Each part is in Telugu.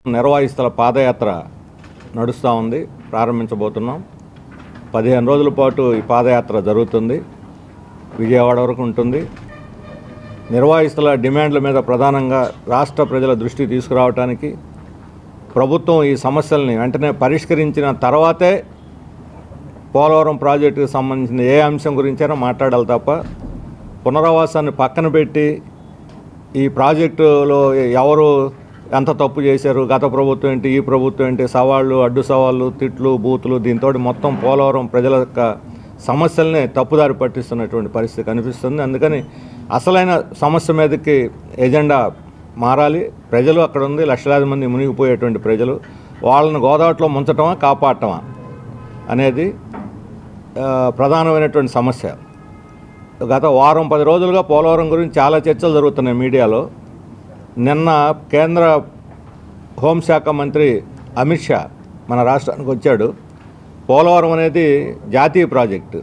నిర్వహిస్తున్న పాదయాత్ర నడుస్తూ ఉంది ప్రారంభించబోతున్నాం పదిహేను రోజుల పాటు ఈ పాదయాత్ర జరుగుతుంది విజయవాడ వరకు ఉంటుంది నిర్వాహిస్తుల డిమాండ్ల మీద ప్రధానంగా రాష్ట్ర ప్రజల దృష్టి తీసుకురావడానికి ప్రభుత్వం ఈ సమస్యల్ని వెంటనే పరిష్కరించిన తర్వాతే పోలవరం ప్రాజెక్టుకు సంబంధించిన ఏ అంశం గురించైనా మాట్లాడాలి తప్ప పునరావాసాన్ని పక్కన పెట్టి ఈ ప్రాజెక్టులో ఎవరు ఎంత తప్పు చేశారు గత ప్రభుత్వం ఏంటి ఈ ప్రభుత్వం ఏంటి సవాళ్ళు అడ్డు సవాళ్ళు తిట్లు బూతులు దీంతో మొత్తం పోలవరం ప్రజల యొక్క సమస్యల్ని తప్పుదారి పట్టిస్తున్నటువంటి పరిస్థితి కనిపిస్తుంది అందుకని అసలైన సమస్య మీదకి ఎజెండా మారాలి ప్రజలు అక్కడ ఉంది లక్షలాది మంది మునిగిపోయేటువంటి ప్రజలు వాళ్ళని గోదావరిలో ముంచటమా కాపాడటమా అనేది ఆ, ప్రధానమైనటువంటి సమస్య గత వారం పది రోజులుగా పోలవరం గురించి చాలా చర్చలు జరుగుతున్నాయి మీడియాలో నిన్న కేంద్ర హోంశాఖ మంత్రి అమిత్ షా మన రాష్ట్రానికి వచ్చాడు పోలవరం అనేది జాతీయ ప్రాజెక్టు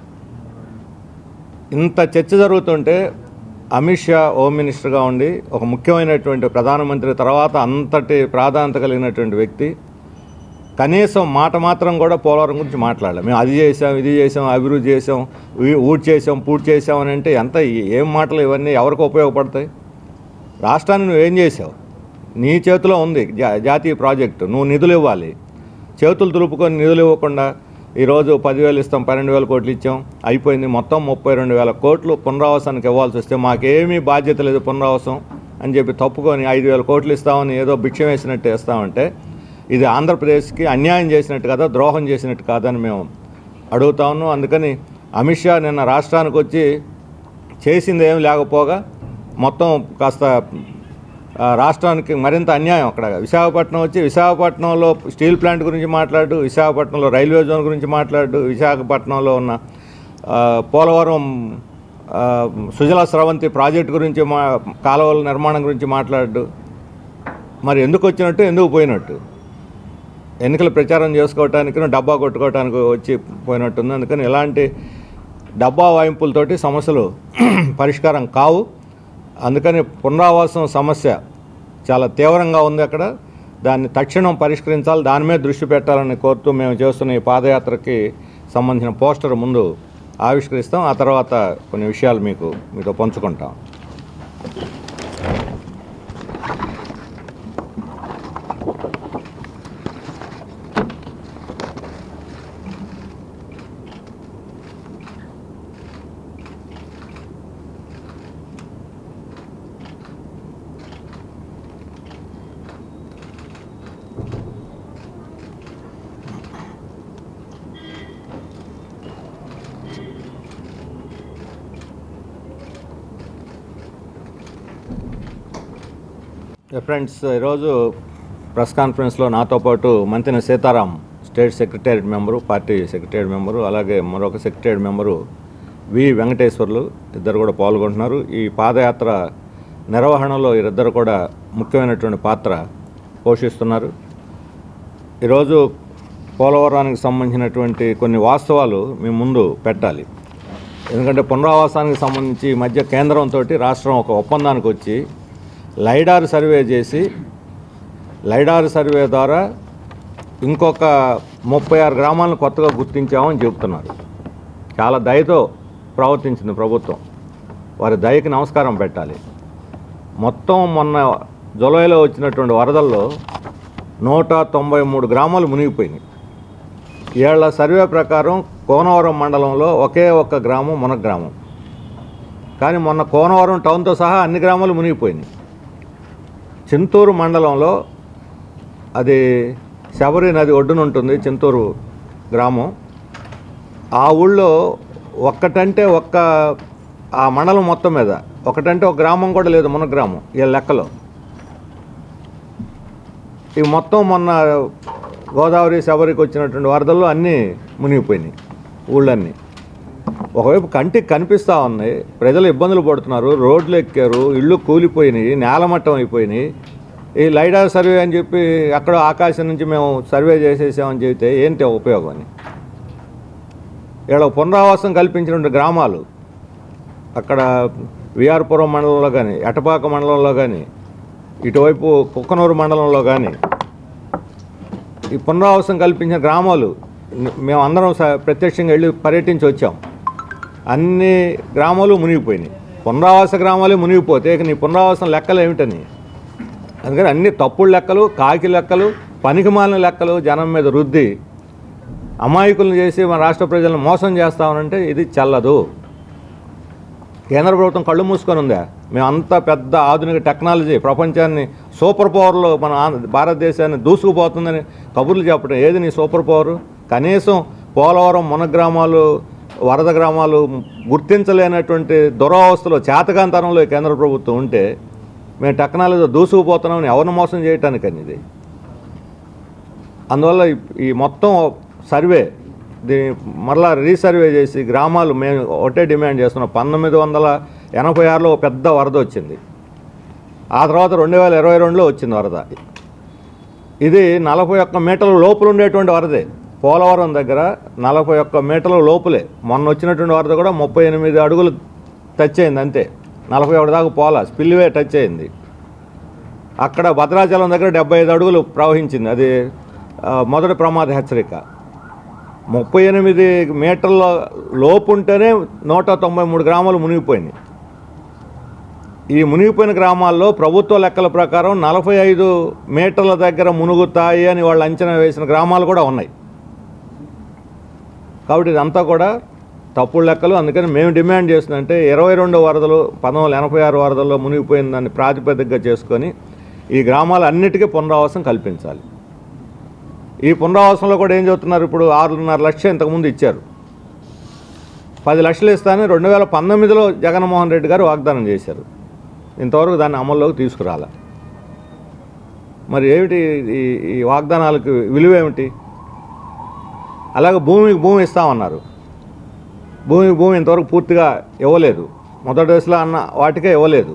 ఇంత చర్చ జరుగుతుంటే అమిత్ షా హోమ్ మినిస్టర్గా ఉండి ఒక ముఖ్యమైనటువంటి ప్రధానమంత్రి తర్వాత అంతటి ప్రాధాన్యత కలిగినటువంటి వ్యక్తి కనీసం మాట మాత్రం కూడా పోలవరం గురించి మాట్లాడలేదు మేము అది చేసాం ఇది చేసాం అభివృద్ధి చేసాం ఈ- ఊడ్ చేసాం పూర్తి చేసాం అని అంటే ఎంత ఏం మాటలు ఇవన్నీ ఎవరికి ఉపయోగపడతాయి రాష్ట్రాన్ని నువ్వేం చేసావు నీ చేతిలో ఉంది జా జాతీయ ప్రాజెక్టు నువ్వు నిధులు ఇవ్వాలి చేతులు దులుపుకొని నిధులు ఇవ్వకుండా ఈరోజు పదివేలు ఇస్తాం పన్నెండు వేల కోట్లు ఇచ్చాం అయిపోయింది మొత్తం ముప్పై రెండు వేల కోట్లు పునరావాసానికి ఇవ్వాల్సి వస్తే మాకేమీ బాధ్యత లేదు పునరావాసం అని చెప్పి తప్పుకొని ఐదు వేల కోట్లు ఇస్తామని ఏదో భిక్షం వేసినట్టు వేస్తామంటే ఇది ఆంధ్రప్రదేశ్కి అన్యాయం చేసినట్టు కదా ద్రోహం చేసినట్టు కాదని మేము అడుగుతా ఉన్నాం అందుకని అమిత్ షా నిన్న రాష్ట్రానికి వచ్చి చేసింది ఏం లేకపోగా మొత్తం కాస్త ఆ, రాష్ట్రానికి మరింత అన్యాయం అక్కడ విశాఖపట్నం వచ్చి విశాఖపట్నంలో స్టీల్ ప్లాంట్ గురించి మాట్లాడు విశాఖపట్నంలో రైల్వే జోన్ గురించి మాట్లాడు విశాఖపట్నంలో ఉన్న ఆ, పోలవరం ఆ, సుజల స్రవంతి ప్రాజెక్టు గురించి మా కాలువల నిర్మాణం గురించి మాట్లాడు మరి ఎందుకు వచ్చినట్టు ఎందుకు పోయినట్టు ఎన్నికల ప్రచారం చేసుకోవటానికి డబ్బా కొట్టుకోవటానికి వచ్చి పోయినట్టుంది అందుకని ఇలాంటి డబ్బా వాయింపులతోటి సమస్యలు పరిష్కారం కావు అందుకని పునరావాసం సమస్య చాలా తీవ్రంగా ఉంది అక్కడ దాన్ని తక్షణం పరిష్కరించాలి దాని మీద దృష్టి పెట్టాలని కోరుతూ మేము చేస్తున్న ఈ పాదయాత్రకి సంబంధించిన పోస్టర్ ముందు ఆవిష్కరిస్తాం ఆ తర్వాత కొన్ని విషయాలు మీకు మీతో పంచుకుంటాం ఫ్రెండ్స్ ఈరోజు ప్రెస్ కాన్ఫరెన్స్లో నాతో పాటు Manthena Sitaram state secretariat member party secretariat member అలాగే మరొక సెక్రటేరియట్ మెంబరు వి వెంకటేశ్వర్లు ఇద్దరు కూడా పాల్గొంటున్నారు ఈ పాదయాత్ర నిర్వహణలో వీరిద్దరు కూడా ముఖ్యమైనటువంటి పాత్ర పోషిస్తున్నారు ఈరోజు పోలవరానికి సంబంధించినటువంటి కొన్ని వాస్తవాలు మీ ముందు పెట్టాలి ఎందుకంటే పునరావాసానికి సంబంధించి ఈ మధ్య కేంద్రంతో రాష్ట్రం ఒక ఒప్పందానికి వచ్చి లైడార్ సర్వే చేసి లైడార్ సర్వే ద్వారా ఇంకొక ముప్పై ఆరు గ్రామాలను కొత్తగా గుర్తించామని చెబుతున్నారు చాలా దయతో ప్రవర్తించింది ప్రభుత్వం వారి దయకి నమస్కారం పెట్టాలి మొత్తం మొన్న జులైలో వచ్చినటువంటి వరదల్లో నూట తొంభై మూడు గ్రామాలు మునిగిపోయినాయి ఏళ్ల సర్వే ప్రకారం కోనవరం మండలంలో ఒకే ఒక్క గ్రామం మన గ్రామం కానీ మొన్న కోనవరం టౌన్తో సహా అన్ని గ్రామాలు మునిగిపోయినాయి చింతూరు మండలంలో అది శబరి నది ఒడ్డున ఉంటుంది చింతూరు గ్రామం ఆ ఊళ్ళో ఒక్కటంటే ఒక్క ఆ మండలం మొత్తం మీద ఒకటంటే ఒక గ్రామం కూడా లేదు మన గ్రామం ఈ లెక్కలో ఈ మొత్తం మొన్న గోదావరి శబరికి వచ్చినటువంటి వరదల్లో అన్నీ మునిగిపోయినాయి ఊళ్ళన్నీ ఒకవైపు కంటికి కనిపిస్తూ ఉన్నాయి ప్రజలు ఇబ్బందులు పడుతున్నారు రోడ్లు ఎక్కారు ఇళ్ళు కూలిపోయినాయి నేలమట్టం అయిపోయినాయి ఈ లైడార్ సర్వే అని చెప్పి అక్కడ ఆకాశం నుంచి మేము సర్వే చేసేసామని చెబితే ఏంటి ఉపయోగం అని ఇక్కడ పునరావాసం కల్పించినటువంటి గ్రామాలు అక్కడ విఆర్పురం మండలంలో కానీ ఎటపాక మండలంలో కానీ ఇటువైపు కుక్కనూరు మండలంలో కానీ ఈ పునరావాసం కల్పించిన గ్రామాలు మేము అందరం స- ప్రత్యక్షంగా వెళ్ళి పర్యటించి వచ్చాం అన్ని గ్రామాలు మునిగిపోయినాయి పునరావాస గ్రామాలే మునిగిపోతే ఇక నీ పునరావాసం లెక్కలు ఏమిటని అందుకని అన్ని తప్పుడు లెక్కలు కాకి లెక్కలు పనికిమాలిన లెక్కలు జనం మీద రుద్ది అమాయకులను చేసి మన రాష్ట్ర ప్రజలను మోసం చేస్తామనంటే ఇది చెల్లదు కేంద్ర ప్రభుత్వం కళ్ళు మూసుకొని ఉందా మేము అంత పెద్ద ఆధునిక టెక్నాలజీ ప్రపంచాన్ని సూపర్ పవర్లో మన ఆంధ్ర- భారతదేశాన్ని దూసుకుపోతుందని కబుర్లు చెప్పడం ఏది నీ సూపర్ పవర్ కనీసం పోలవరం మన గ్రామాలు వరద గ్రామాలు గుర్తించలేనటువంటి దురవస్థలో చేతకాంతరంలో ఈ కేంద్ర ప్రభుత్వం ఉంటే మేము టెక్నాలజీ దూసుకుపోతున్నామని ఎవరిని మోసం చేయటానికని ఇది అందువల్ల ఈ- ఈ మొత్తం సర్వే దీని మరలా రీసర్వే చేసి గ్రామాలు మేము ఒకటే డిమాండ్ చేస్తున్నాం పంతొమ్మిది వందల ఎనభై ఆరులో ఒక పెద్ద వరద వచ్చింది ఆ తర్వాత రెండు వేల ఇరవై రెండులో వచ్చింది వరద ఇది నలభై ఒక్క మీటర్ల లోపల ఉండేటువంటి వరదే పోలవరం దగ్గర నలభై ఒక్క మీటర్ల లోపలే మొన్న వచ్చినటువంటి వరద కూడా ముప్పై ఎనిమిది అడుగులు టచ్ అయింది అంతే నలభై ఒకటి దాకా పోలా స్పిల్వే టచ్ అయింది అక్కడ భద్రాచలం దగ్గర డెబ్బై ఐదు అడుగులు ప్రవహించింది అది ఆ, మొదటి ప్రమాద హెచ్చరిక ముప్పై ఎనిమిది మీటర్ల లోపు ఉంటేనే నూట తొంభై మూడు గ్రామాలు మునిగిపోయినాయి ఈ మునిగిపోయిన గ్రామాల్లో ప్రభుత్వ లెక్కల ప్రకారం నలభై ఐదు మీటర్ల దగ్గర మునుగుతాయి అని వాళ్ళు అంచనా వేసిన గ్రామాలు కూడా ఉన్నాయి కాబట్టి ఇదంతా కూడా తప్పుడు లెక్కలు అందుకని మేము డిమాండ్ చేస్తుందంటే ఇరవై రెండు వరదలు పంతొమ్మిది వందల ఎనభై ఆరు వరదల్లో మునిగిపోయిన దాన్ని ప్రాతిపదికగా చేసుకొని ఈ గ్రామాలన్నిటికీ పునరావాసం కల్పించాలి ఈ పునరావాసంలో కూడా ఏం చెబుతున్నారు ఇప్పుడు ఆరున్నర లక్షలు ఇంతకుముందు ఇచ్చారు పది లక్షలు ఇస్తానని రెండు వేల పంతొమ్మిదిలో జగన్మోహన్ రెడ్డి గారు వాగ్దానం చేశారు ఇంతవరకు దాన్ని అమల్లోకి తీసుకురాల మరి ఏమిటి ఈ ఈ వాగ్దానాలకు విలువ ఏమిటి అలాగే భూమికి భూమి ఇస్తామన్నారు భూమికి భూమి ఇంతవరకు పూర్తిగా ఇవ్వలేదు మొదటి దశలో అన్న వాటికే ఇవ్వలేదు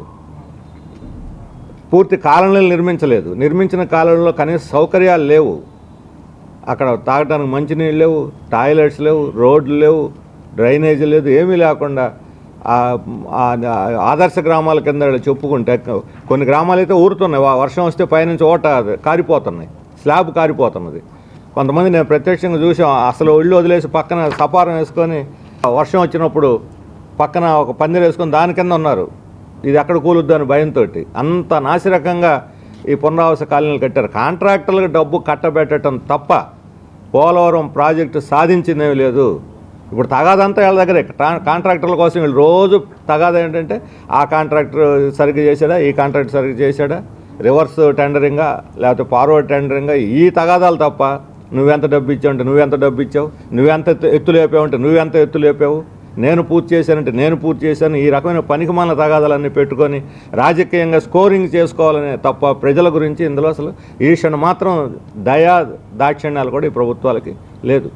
పూర్తి కాలనీలు నిర్మించలేదు నిర్మించిన కాలనీలో కనీస సౌకర్యాలు లేవు అక్కడ తాగడానికి మంచినీళ్ళు లేవు టాయిలెట్స్ లేవు రోడ్లు లేవు డ్రైనేజీ లేదు ఏమీ లేకుండా ఆ- ఆ- ఆదర్శ గ్రామాల కింద వీళ్ళు చెప్పుకుంటే కొన్ని గ్రామాలు అయితే ఊరుతున్నాయి వా- వర్షం వస్తే పైనుంచి ఓట కారిపోతున్నాయి స్లాబ్ కారిపోతున్నది కొంతమంది నేను ప్రత్యక్షంగా చూసాం అసలు ఒళ్ళు వదిలేసి పక్కన సపారం వేసుకొని వర్షం వచ్చినప్పుడు పక్కన ఒక పందిరి వేసుకొని దాని కింద ఉన్నారు ఇది ఎక్కడ కూలుద్దు అని భయంతో అంత నాసిరకంగా ఈ పునరావాస కాలనీలు కట్టారు కాంట్రాక్టర్లకు డబ్బు కట్టబెట్టడం తప్ప పోలవరం ప్రాజెక్టు సాధించిందేమీ లేదు ఇప్పుడు తగాదంతా వీళ్ళ దగ్గరే ట్రా- కాంట్రాక్టర్ల కోసం వీళ్ళు రోజు తగాదా ఏంటంటే ఆ కాంట్రాక్టర్ సరిగ్గా చేశాడా ఈ కాంట్రాక్టర్ సరిగ్గా చేశాడా రివర్స్ టెండరింగా లేకపోతే ఫార్వర్డ్ టెండరింగా ఈ తగాదాలు తప్ప నువ్వెంత డబ్బు ఇచ్చావు అంటే నువ్వెంత డబ్బు ఇచ్చావు నువ్వెంత ఎత్తు- ఎత్తు లేపావు అంటే నువ్వెంత ఎత్తు లేపావు నేను పూర్తి చేశానంటే నేను పూర్తి చేశాను ఈ రకమైన పనికిమాల తగాదాలన్నీ పెట్టుకొని రాజకీయంగా స్కోరింగ్ చేసుకోవాలనే తప్ప ప్రజల గురించి ఇందులో అసలు ఈషణ మాత్రం దయా దాక్షిణ్యాలు కూడా ఈ ప్రభుత్వాలకి లేదు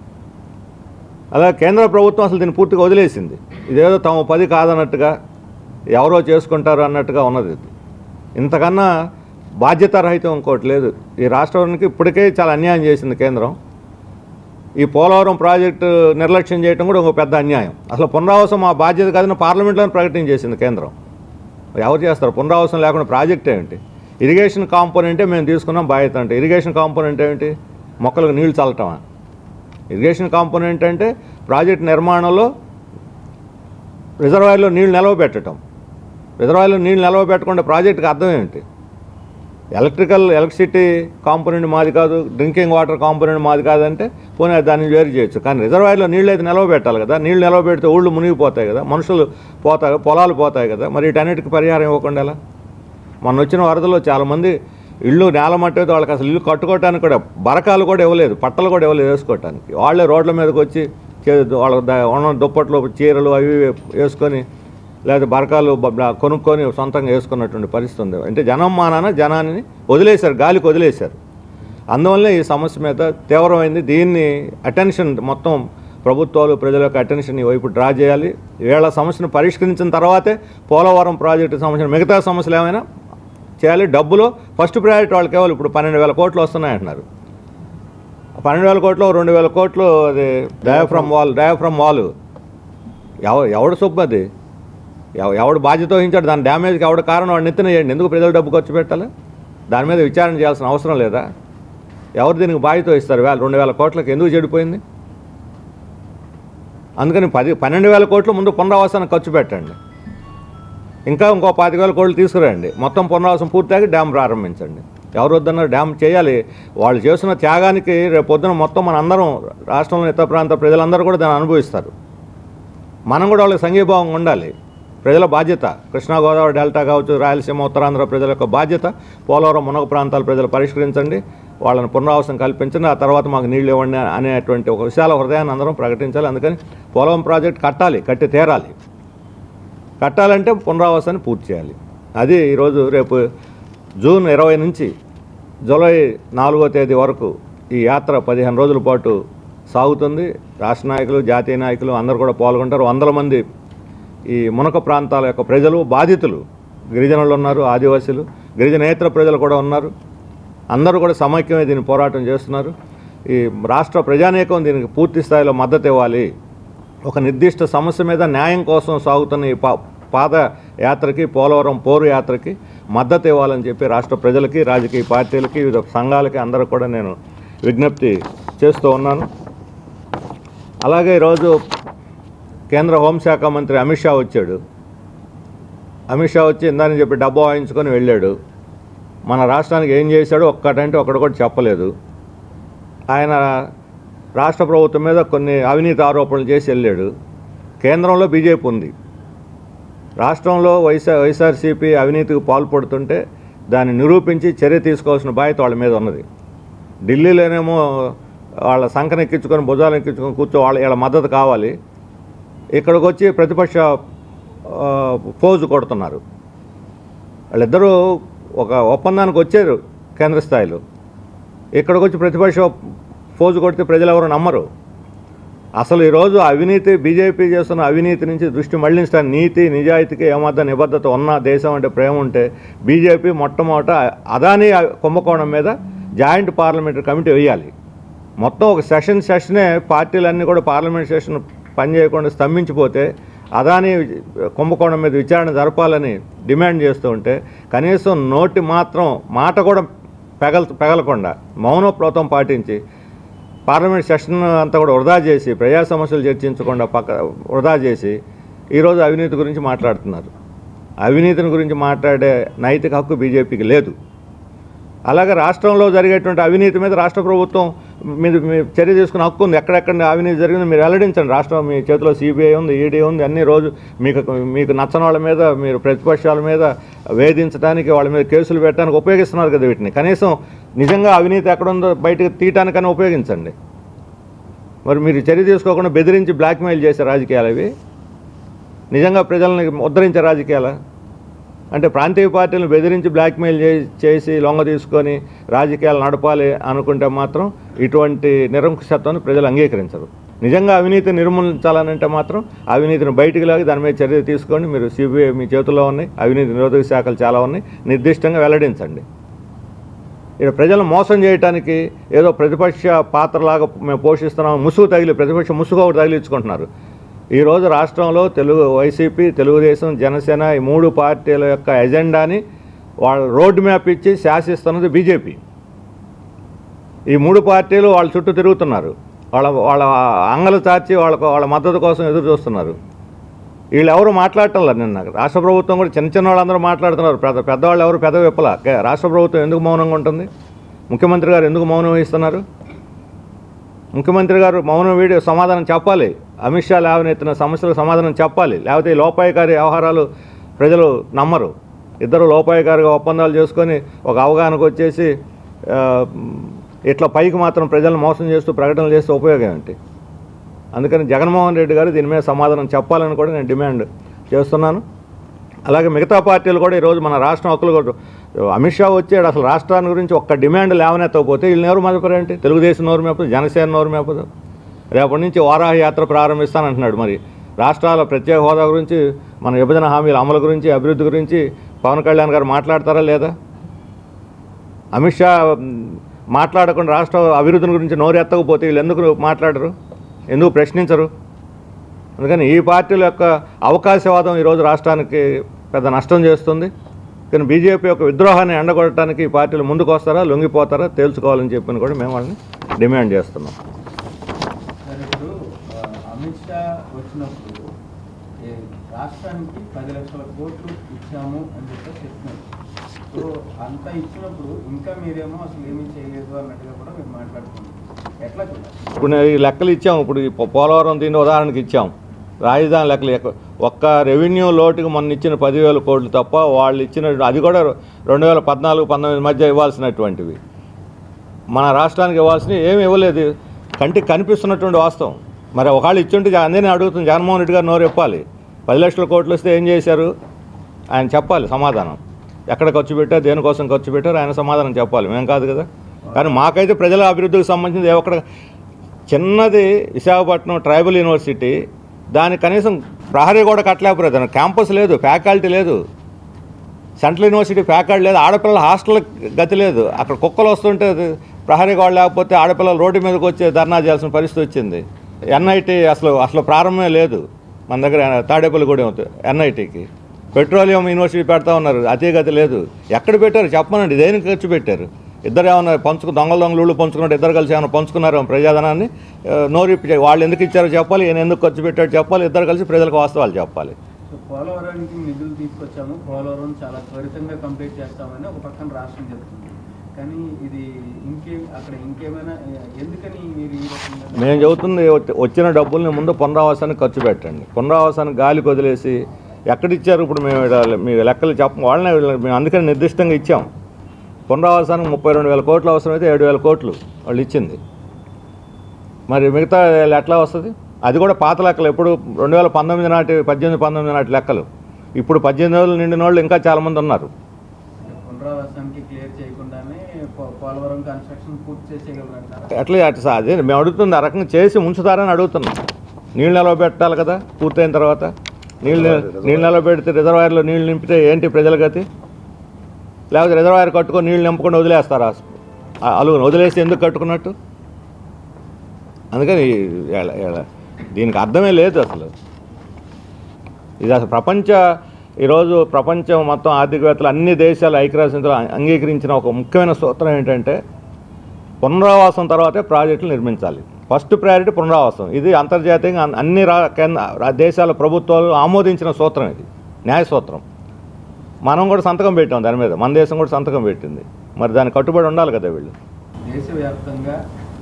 అలా కేంద్ర ప్రభుత్వం అసలు దీన్ని పూర్తిగా వదిలేసింది ఇదేదో తమ పది కాదన్నట్టుగా ఎవరో చేసుకుంటారు అన్నట్టుగా ఉన్నది ఇది ఇంతకన్నా బాధ్యతారహితం ఇంకోటి లేదు ఈ రాష్ట్రానికి ఇప్పటికే చాలా అన్యాయం చేసింది కేంద్రం ఈ పోలవరం ప్రాజెక్టు నిర్లక్ష్యం చేయడం కూడా ఒక పెద్ద అన్యాయం అసలు పునరావాసం మా బాధ్యత కాదని పార్లమెంట్లోనే ప్రకటించేసింది కేంద్రం ఎవరు చేస్తారు పునరావాసం లేకుండా ప్రాజెక్ట్ ఏమిటి ఇరిగేషన్ కాంపోనెంటే మేము తీసుకున్నాం బాధ్యత అంటే ఇరిగేషన్ కాంపోనెంట్ ఏమిటి మొక్కలకు నీళ్లు చల్లటమా ఇరిగేషన్ కాంపోనెంట్ అంటే ప్రాజెక్ట్ నిర్మాణంలో రిజర్వాయర్లో నీళ్లు నిలవ పెట్టడం రిజర్వాయర్లో నీళ్లు నిలవ పెట్టకుండా ప్రాజెక్టుకి అర్థం ఏమిటి ఎలక్ట్రికల్ ఎలక్ట్రిసిటీ కాంపోనెంట్ మాది కాదు డ్రింకింగ్ వాటర్ కాంపోనెంట్ మాది కాదంటే పోనీ దాన్ని వేరు చేయొచ్చు కానీ రిజర్వాయర్లో నీళ్ళు అయితే నిలవ పెట్టాలి కదా నీళ్ళు నిలవ పెడితే ఊళ్ళు మునిగిపోతాయి కదా మనుషులు పోతాయి పొలాలు పోతాయి కదా మరి వీటన్నిటికీ పరిహారం ఇవ్వకుండా ఎలా మొన్న వచ్చిన వరదలో చాలామంది ఇళ్ళు నేల మట్టి వాళ్ళకి అసలు ఇల్లు కట్టుకోవటానికి కూడా బరకాలు కూడా ఇవ్వలేదు పట్టలు కూడా ఇవ్వలేదు వేసుకోవటానికి వాళ్ళే రోడ్ల మీదకి వచ్చి చే- వాళ్ళ ద- ఉన్న దుప్పట్లు చీరలు అవి ఇవి వేసుకొని లేదా బరకాలు బ- బ- కొనుక్కొని సొంతంగా వేసుకున్నటువంటి పరిస్థితి ఉంది అంటే జనం మానాన జనాన్ని వదిలేశారు గాలికి వదిలేశారు అందువల్ల ఈ సమస్య మీద తీవ్రమైంది దీన్ని అటెన్షన్ మొత్తం ప్రభుత్వాలు ప్రజల యొక్క అటెన్షన్ ఈ వైపు డ్రా చేయాలి వీళ్ళ సమస్యను పరిష్కరించిన తర్వాతే పోలవరం ప్రాజెక్టు సమస్యను మిగతా సమస్యలు ఏమైనా చేయాలి డబ్బులో ఫస్ట్ ప్రయారిటీ వాళ్ళకి ఇవ్వాలి ఇప్పుడు పన్నెండు వేల కోట్లు వస్తున్నాయంటున్నారు ఆ పన్నెండు వేల కోట్లు రెండు వేల కోట్లు అది డయాఫ్రమ్ వాల్ డయాఫ్రమ్ వాల్ ఎవ ఎవడు సొప్పు అది ఎవ ఎవడు బాధ్యత వహించాడు దాని డ్యామేజ్కి ఎవడు కారణం వాడు నెత్తిన చేయండి ఎందుకు ప్రజలు డబ్బు ఖర్చు పెట్టాలి దాని మీద విచారణ చేయాల్సిన అవసరం లేదా ఎవరు దీనికి బాధ్యత ఇస్తారు వేల రెండు వేల కోట్లకు ఎందుకు చెడిపోయింది అందుకని పది పన్నెండు వేల కోట్లు ముందు పునరావాసానికి ఖర్చు పెట్టండి ఇంకా ఇంకో పాతిక వేల కోట్లు తీసుకురండి మొత్తం పునరావాసం పూర్తయి డ్యామ్ ప్రారంభించండి ఎవరు వద్దన్నారు డ్యామ్ చేయాలి వాళ్ళు చేస్తున్న త్యాగానికి రేపు పొద్దున మొత్తం మన అందరం రాష్ట్రంలో ఇతర ప్రాంత ప్రజలందరూ కూడా దాన్ని అనుభవిస్తారు మనం కూడా వాళ్ళకి సంఘీభావంగా ఉండాలి ప్రజల బాధ్యత కృష్ణా గోదావరి డెల్టా కావచ్చు రాయలసీమ ఉత్తరాంధ్ర ప్రజల యొక్క బాధ్యత పోలవరం మునగ ప్రాంతాల ప్రజలు పరిష్కరించండి వాళ్ళని పునరావాసం కల్పించండి ఆ తర్వాత మాకు నీళ్ళు ఇవ్వండి అనేటువంటి ఒక విశాల హృదయాన్ని అందరం ప్రకటించాలి అందుకని పోలవరం ప్రాజెక్ట్ కట్టాలి కట్టి తీరాలి కట్టాలంటే పునరావాసాన్ని పూర్తి చేయాలి అది ఈరోజు రేపు జూన్ ఇరవై నుంచి జూలై నాలుగో తేదీ వరకు ఈ యాత్ర పదిహేను రోజుల పాటు సాగుతుంది రాష్ట్ర నాయకులు జాతీయ నాయకులు అందరూ కూడా పాల్గొంటారు వందల మంది ఈ మునక ప్రాంతాల యొక్క ప్రజలు బాధితులు గిరిజనులు ఉన్నారు ఆదివాసీలు గిరిజనేతర ప్రజలు కూడా ఉన్నారు అందరూ కూడా సమైక్యమై దీన్ని పోరాటం చేస్తున్నారు ఈ రాష్ట్ర ప్రజానీకం దీనికి పూర్తి స్థాయిలో మద్దతు ఇవ్వాలి ఒక నిర్దిష్ట సమస్య మీద న్యాయం కోసం సాగుతున్న ఈ పా పాద యాత్రకి పోలవరం పోరు యాత్రకి మద్దతు ఇవ్వాలని చెప్పి రాష్ట్ర ప్రజలకి రాజకీయ పార్టీలకి వివిధ సంఘాలకి అందరూ కూడా నేను విజ్ఞప్తి చేస్తూ ఉన్నాను అలాగే ఈరోజు కేంద్ర హోంశాఖ మంత్రి అమిత్ షా వచ్చాడు అమిత్ షా వచ్చి ఇందని చెప్పి డబ్బా వాయించుకొని వెళ్ళాడు మన రాష్ట్రానికి ఏం చేశాడో ఒక్కటంటే ఒక్కడు కూడా చెప్పలేదు ఆయన రాష్ట్ర ప్రభుత్వం మీద కొన్ని అవినీతి ఆరోపణలు చేసి వెళ్ళాడు కేంద్రంలో బీజేపీ ఉంది రాష్ట్రంలో వైఎస్ఆర్ వైఎస్ఆర్సీపీ అవినీతికి పాల్పడుతుంటే దాన్ని నిరూపించి చర్య తీసుకోవాల్సిన బాధ్యత వాళ్ళ మీద ఉన్నది ఢిల్లీలోనేమో వాళ్ళ సంఖను ఎక్కించుకొని భుజాలు ఎక్కించుకొని కూర్చో వాళ్ళ వీళ్ళ మద్దతు కావాలి ఇక్కడికి వచ్చి ప్రతిపక్ష ఆ, పోజు కొడుతున్నారు వాళ్ళిద్దరూ ఒక ఒప్పందానికి వచ్చారు కేంద్ర స్థాయిలో ఇక్కడికి వచ్చి ప్రతిపక్ష పోజు కొడితే ప్రజలు ఎవరు నమ్మరు అసలు ఈరోజు అవినీతి బీజేపీ చేస్తున్న అవినీతి నుంచి దృష్టి మళ్లించడానికి నీతి నిజాయితీకి ఏమాత్రం నిబద్ధత ఉన్న దేశం అంటే ప్రేమ ఉంటే బీజేపీ మొట్టమొదట అదానీ కుంభకోణం మీద జాయింట్ పార్లమెంటరీ కమిటీ వేయాలి మొత్తం ఒక సెషన్ సెషనే పార్టీలన్నీ కూడా పార్లమెంట్ సెషన్ పనిచేయకుండా స్తంభించిపోతే అదానీ కుంభకోణం మీద విచారణ జరపాలని డిమాండ్ చేస్తూ ఉంటే కనీసం నోటి మాత్రం మాట కూడా పెగల పెగలకుండా మౌనప్రోతం పాటించి పార్లమెంట్ సెషన్ అంతా కూడా వృధా చేసి ప్రజా సమస్యలు చర్చించకుండా పక్క వృధా చేసి ఈరోజు అవినీతి గురించి మాట్లాడుతున్నారు అవినీతిని గురించి మాట్లాడే నైతిక హక్కు బీజేపీకి లేదు అలాగే రాష్ట్రంలో జరిగేటువంటి అవినీతి మీద రాష్ట్ర ప్రభుత్వం మీద మీ చర్య తీసుకునే హక్కు ఉంది ఎక్కడెక్కడ అవినీతి జరిగిందో మీరు వెల్లడించండి రాష్ట్రం మీ చేతిలో సిబిఐ ఉంది ఈడీ ఉంది అన్ని రోజు మీకు మీకు నచ్చని వాళ్ళ మీద మీరు ప్రతిపక్షాల మీద వేధించడానికి వాళ్ళ మీద కేసులు పెట్టడానికి ఉపయోగిస్తున్నారు కదా వీటిని కనీసం నిజంగా అవినీతి ఎక్కడుందో బయటకు తీయటానికైనా ఉపయోగించండి మరి మీరు చర్య తీసుకోకుండా బెదిరించి బ్లాక్మెయిల్ చేసే రాజకీయాలు అవి నిజంగా ప్రజల్ని ఉద్ధరించే రాజకీయాలా అంటే ప్రాంతీయ పార్టీలను బెదిరించి బ్లాక్మెయిల్ చే- చేసి లొంగ తీసుకొని రాజకీయాలు నడపాలి అనుకుంటే మాత్రం ఇటువంటి నిరంకుశత్వాన్ని ప్రజలు అంగీకరించరు నిజంగా అవినీతి నిర్మూలించాలనంటే మాత్రం అవినీతిని బయటికి లాగి దాని మీద చర్య తీసుకోండి మీరు సిబిఐ మీ చేతుల్లో ఉన్నాయి అవినీతి నిరోధక శాఖలు చాలా ఉన్నాయి నిర్దిష్టంగా వెల్లడించండి ఇక్కడ ప్రజలను మోసం చేయడానికి ఏదో ప్రతిపక్ష పాత్రలాగా మేము పోషిస్తున్నాం ముసుగు తగిలి ప్రతిపక్ష ముసుగు ఒకటి తగిలించుకుంటున్నారు ఈరోజు రాష్ట్రంలో తెలుగు వైసీపీ తెలుగుదేశం జనసేన ఈ మూడు పార్టీల యొక్క ఎజెండాని వాళ్ళ రోడ్ మ్యాప్ ఇచ్చి శాసిస్తున్నది బీజేపీ ఈ మూడు పార్టీలు వాళ్ళ చుట్టూ తిరుగుతున్నారు వాళ్ళ వాళ్ళ అంగలు చాచి వాళ్ళ వాళ్ళ మద్దతు కోసం ఎదురు చూస్తున్నారు వీళ్ళు ఎవరు మాట్లాడటంలా నిన్న రాష్ట్ర ప్రభుత్వం కూడా చిన్న చిన్న వాళ్ళందరూ మాట్లాడుతున్నారు పెద్ద పెద్దవాళ్ళు ఎవరు పెద్ద విప్పల కే- రాష్ట్ర ప్రభుత్వం ఎందుకు మౌనంగా ఉంటుంది ముఖ్యమంత్రి గారు ఎందుకు మౌనం వహిస్తున్నారు ముఖ్యమంత్రి గారు మౌనం వీడి సమాధానం చెప్పాలి అమిత్ షా లేవనెత్తిన సమస్యలకు సమాధానం చెప్పాలి లేకపోతే ఈ లోపాయకారి వ్యవహారాలు ప్రజలు నమ్మరు ఇద్దరు లోపాయకారిగా ఒప్పందాలు చేసుకొని ఒక అవగాహనకు వచ్చేసి ఆ, ఇట్లా పైకి మాత్రం ప్రజలను మోసం చేస్తూ ప్రకటనలు చేస్తే ఉపయోగం ఏంటి అందుకని జగన్మోహన్ రెడ్డి గారు దీని మీద సమాధానం చెప్పాలని కూడా నేను డిమాండ్ చేస్తున్నాను అలాగే మిగతా పార్టీలు కూడా ఈరోజు మన రాష్ట్రం హక్కులు కూడా అమిత్ షా వచ్చాడు అసలు రాష్ట్రాన్ని గురించి ఒక్క డిమాండ్ లేవనెత్తకపోతే వీళ్ళని ఎవరు మదపరేంటి తెలుగుదేశం నోరు మేపదు జనసేన నోరు మేపదు రేపటి నుంచి వారాహ యాత్ర ప్రారంభిస్తానంటున్నాడు మరి రాష్ట్రాల ప్రత్యేక హోదా గురించి మన విభజన హామీల అమలు గురించి అభివృద్ధి గురించి పవన్ కళ్యాణ్ గారు మాట్లాడతారా లేదా అమిత్ షా మ్, మాట్లాడకుండా రాష్ట్ర అభివృద్ధిని గురించి నోరు ఎత్తకపోతే వీళ్ళు ఎందుకు మాట్లాడరు ఎందుకు ప్రశ్నించరు అందుకని ఈ పార్టీల యొక్క అవకాశవాదం ఈరోజు రాష్ట్రానికి పెద్ద నష్టం చేస్తుంది కానీ బీజేపీ యొక్క విద్రోహాన్ని ఎండగొట్టడానికి ఈ పార్టీలు ముందుకు వస్తారా లొంగిపోతారా తేల్చుకోవాలని చెప్పని కూడా మేము వాళ్ళని డిమాండ్ చేస్తున్నాం సార్ ఇప్పుడు ఆ, అమిత్ షా వచ్చినప్పుడు ఏ, రాష్ట్రానికి పది లక్షల కోట్లు ఇచ్చాము అని చెప్పి చెప్తున్నారు సో అంత ఇచ్చినప్పుడు ఇంకా మీరేమో అసలు ఏమీ చేయలేదు అన్నట్టుగా కూడా మీరు మాట్లాడుతున్నారు ఎట్లా చూడాలి ఇప్పుడు నేను ఈ లెక్కలు ఇచ్చాం ఇప్పుడు ఈ పో- పోలవరం దీన్ని ఉదాహరణకి ఇచ్చాం రాజధాని లెక్కలు ఎక్క- ఒక్క రెవెన్యూ లోటుకి మొన్న ఇచ్చిన పదివేల కోట్లు తప్ప వాళ్ళు ఇచ్చిన అది కూడా రెండు వేల పద్నాలుగు పంతొమ్మిది మధ్య ఇవ్వాల్సినటువంటివి మన రాష్ట్రానికి ఇవ్వాల్సినవి ఏమి ఇవ్వలేదు కంటికి కనిపిస్తున్నటువంటి వాస్తవం మరి ఒకళ్ళు ఇచ్చుంటే జా- అందరినీ అడుగుతుంది జగన్మోహన్ రెడ్డి గారు నోరు ఇప్పాలి పది లక్షల కోట్లు వస్తే ఏం చేశారు ఆయన చెప్పాలి సమాధానం ఎక్కడ ఖర్చు పెట్టారు దేనికోసం ఖర్చు పెట్టారు ఆయన సమాధానం చెప్పాలి మేము కాదు కదా కానీ మాకైతే ప్రజల అభివృద్ధికి సంబంధించి ఒక్కడ చిన్నది విశాఖపట్నం ట్రైబల్ యూనివర్సిటీ దానికి కనీసం ప్రహరీ కూడా కట్టలేకపోతే క్యాంపస్ లేదు ఫ్యాకల్టీ లేదు సెంట్రల్ యూనివర్సిటీ ఫ్యాకల్టీ లేదు ఆడపిల్లల హాస్టల్ గతి లేదు అక్కడ కుక్కలు వస్తుంటే అది ప్రహరీ గోడ లేకపోతే ఆడపిల్లలు రోడ్డు మీదకి వచ్చి ధర్నా చేయాల్సిన పరిస్థితి వచ్చింది ఎన్ఐటి అసలు అసలు ప్రారంభమే లేదు మన దగ్గర తాడేపల్లి కూడా ఉంది ఎన్ఐటికి పెట్రోలియం యూనివర్సిటీ పెడతా ఉన్నారు అదే గతి లేదు ఎక్కడ పెట్టారు చెప్పమనండి దేనికి ఖర్చు పెట్టారు ఇద్దరు ఏమన్నా పంచుకు దొంగల దొంగలు ఊళ్ళు పంచుకున్నట్టు ఇద్దరు కలిసి ఏమైనా పంచుకున్నారు ప్రజాధనాన్ని ఆ, నోరిప్పి చే- వాళ్ళు ఎందుకు ఇచ్చారో చెప్పాలి ఈయన ఎందుకు ఖర్చు పెట్టాడో చెప్పాలి ఇద్దరు కలిసి ప్రజలకు వాస్తవాలు చెప్పాలి సో పోలవరానికి నిధులు తీసుకొచ్చాము పోలవరం చాలా త్వరితంగా కంప్లీట్ చేస్తామని ఒక పక్కన రాష్ట్రం చెప్తుంది కానీ ఇది ఇంకే అక్కడ ఇంకేమైనా ఎందుకని మీరు ఈ రకంగా మేము చెబుతుంది వచ్చి- వచ్చిన డబ్బుల్ని ముందు పునరావాసానికి ఖర్చు పెట్టండి పునరావాసానికి గాలికి వదిలేసి ఎక్కడిచ్చారు ఇప్పుడు మేము ఈడ- మీ లెక్కలు చెప్ప వాళ్ళనే వీళ్ళని- మేము అందుకని నిర్దిష్టంగా ఇచ్చాం పునరావాసానికి ముప్పై రెండు వేల కోట్లు అవసరమైతే ఏడు వేల కోట్లు వాళ్ళు ఇచ్చింది మరి మిగతా ఎట్లా వస్తుంది అది కూడా పాత లెక్కలు ఎప్పుడు రెండు వేల పంతొమ్మిది నాటి పద్దెనిమిది పంతొమ్మిది నాటి లెక్కలు ఇప్పుడు పద్దెనిమిది రోజులు నిండిన వాళ్ళు ఇంకా చాలామంది ఉన్నారు పునరావాసానికి క్లియర్ చేయకుండానే పో- పోలవరం కన్స్ట్రక్షన్ పూర్తి చేసేయగలరంటారా ఎట్లా అట్లా సా- అదే మేము అడుగుతుంది ఆ రకంగా చేసి ఉంచుతారని అడుగుతున్నాం నీళ్ళు నిలవ పెట్టాలి కదా పూర్తయిన తర్వాత నీళ్ళు నీళ్ళు నిలవ పెడితే రిజర్వాయర్లో నీళ్ళు నింపితే ఏంటి ప్రజల గతి లేకపోతే రిజర్వాయర్ కట్టుకొని నీళ్ళు నింపకుండా వదిలేస్తారా ఆ అలుగును వదిలేసి ఎందుకు కట్టుకున్నట్టు అందుకని ఎలా- ఎలా- దీనికి అర్థమే లేదు అసలు ఇది అసలు ప్రపంచ ఈరోజు ప్రపంచం మొత్తం ఆర్థికవేత్తలు అన్ని దేశాలు ఐక్యరాజ్యంతో అంగీకరించిన ఒక ముఖ్యమైన సూత్రం ఏంటంటే పునరావాసం తర్వాతే ప్రాజెక్టులు నిర్మించాలి ఫస్ట్ ప్రయారిటీ పునరావాసం ఇది అంతర్జాతీయంగా అన్- అన్ని రా కేంద్ర రా- దేశాల ప్రభుత్వాలు ఆమోదించిన సూత్రం ఇది న్యాయ సూత్రం మనం కూడా సంతకం పెట్టాం దాని మీద మన దేశం కూడా సంతకం పెట్టింది మరి దానికి కట్టుబడి ఉండాలి కదా వీళ్ళు దేశవ్యాప్తంగా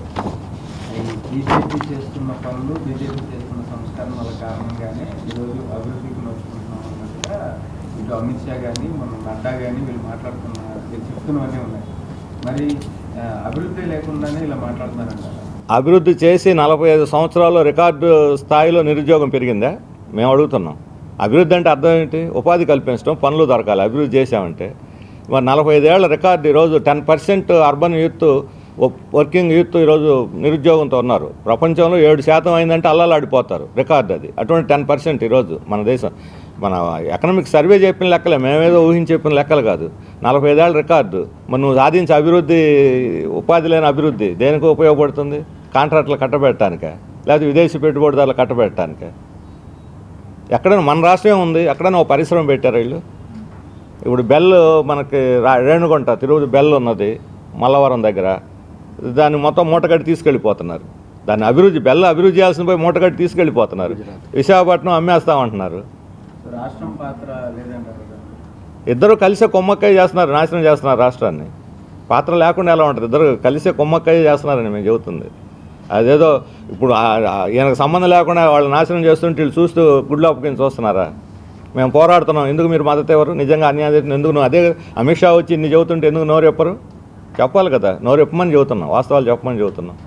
ఈ బీజేపీ చేస్తున్న పనులు బీజేపీ చేస్తున్న సంస్కరణల కారణంగానే ఈరోజు అభివృద్ధికి నోచుకుంటున్నాం అన్నట్టుగా ఇటు అమిత్ షా కానీ మన నడ్డా కానీ వీళ్ళు మాట్లాడుతున్న వీళ్ళు చెప్తున్నవన్నీ ఉన్నాయి మరి ఆ, అభివృద్ధి లేకుండానే ఇలా మాట్లాడుతున్నారంటారా అభివృద్ధి చేసి నలభై ఐదు సంవత్సరాల్లో రికార్డు స్థాయిలో నిరుద్యోగం పెరిగిందా మేము అడుగుతున్నాం అభివృద్ధి అంటే అర్థం ఏంటి ఉపాధి కల్పించడం పనులు దొరకాలి అభివృద్ధి చేశామంటే మరి నలభై ఐదేళ్ల రికార్డు ఈరోజు ten percent urban youth working youth ఈరోజు నిరుద్యోగంతో ఉన్నారు ప్రపంచంలో ఏడు శాతం అయిందంటే అల్లలాడిపోతారు రికార్డు అది అటువంటి టెన్ పర్సెంట్ ఈరోజు మన దేశం మన ఎకనామిక్ సర్వే చెప్పిన లెక్కలే మేమేదో ఊహించి చెప్పిన లెక్కలు కాదు నలభై ఐదేళ్ల రికార్డు మరి నువ్వు సాధించే అభివృద్ధి ఉపాధి లేని అభివృద్ధి దేనికి ఉపయోగపడుతుంది కాంట్రాక్టులు కట్టబెట్టడానికే లేకపోతే విదేశీ పెట్టుబడిదారులు కట్టబెట్టడానికే ఎక్కడైనా మన రాష్ట్రమే ఉంది ఎక్కడైనా ఒక పరిశ్రమ పెట్టారు వీళ్ళు ఇప్పుడు బెల్ మనకి రా- రేణుగుంట తిరుపతి బెల్ ఉన్నది మల్లవరం దగ్గర దాన్ని మొత్తం మూటగట్టి తీసుకెళ్ళిపోతున్నారు దాన్ని అభివృద్ధి బెల్ల అభివృద్ధి చేయాల్సిన పోయి మూటగట్టి తీసుకెళ్ళిపోతున్నారు విశాఖపట్నం అమ్మేస్తామంటున్నారు సో రాష్ట్రం పాత్ర లేదంటారు కదా ఇద్దరు కలిసే కొమ్మక్కయ్య చేస్తున్నారు నాశనం చేస్తున్నారు రాష్ట్రాన్ని పాత్ర లేకుండా ఎలా ఉంటుంది ఇద్దరు కలిసే కొమ్మక్కయ్య చేస్తున్నారని మేము చెబుతుంది అదేదో ఇప్పుడు ఆ- ఆ- ఈయనకు సంబంధం లేకుండా వాళ్ళు నాశనం చేస్తుంటే వీళ్ళు చూస్తూ గుడ్లు అప్పగించి చూస్తున్నారా మేము పోరాడుతున్నాం ఎందుకు మీరు మద్దతు ఎవరు నిజంగా అన్యాయం చేసిన ఎందుకు నువ్వు అదే అమిత్ షా వచ్చి ఇన్ని చెబుతుంటే ఎందుకు నోరు చెప్పరు చెప్పాలి కదా నోరు చెప్పమని చెబుతున్నాం వాస్తవాలు చెప్పమని చెబుతున్నాం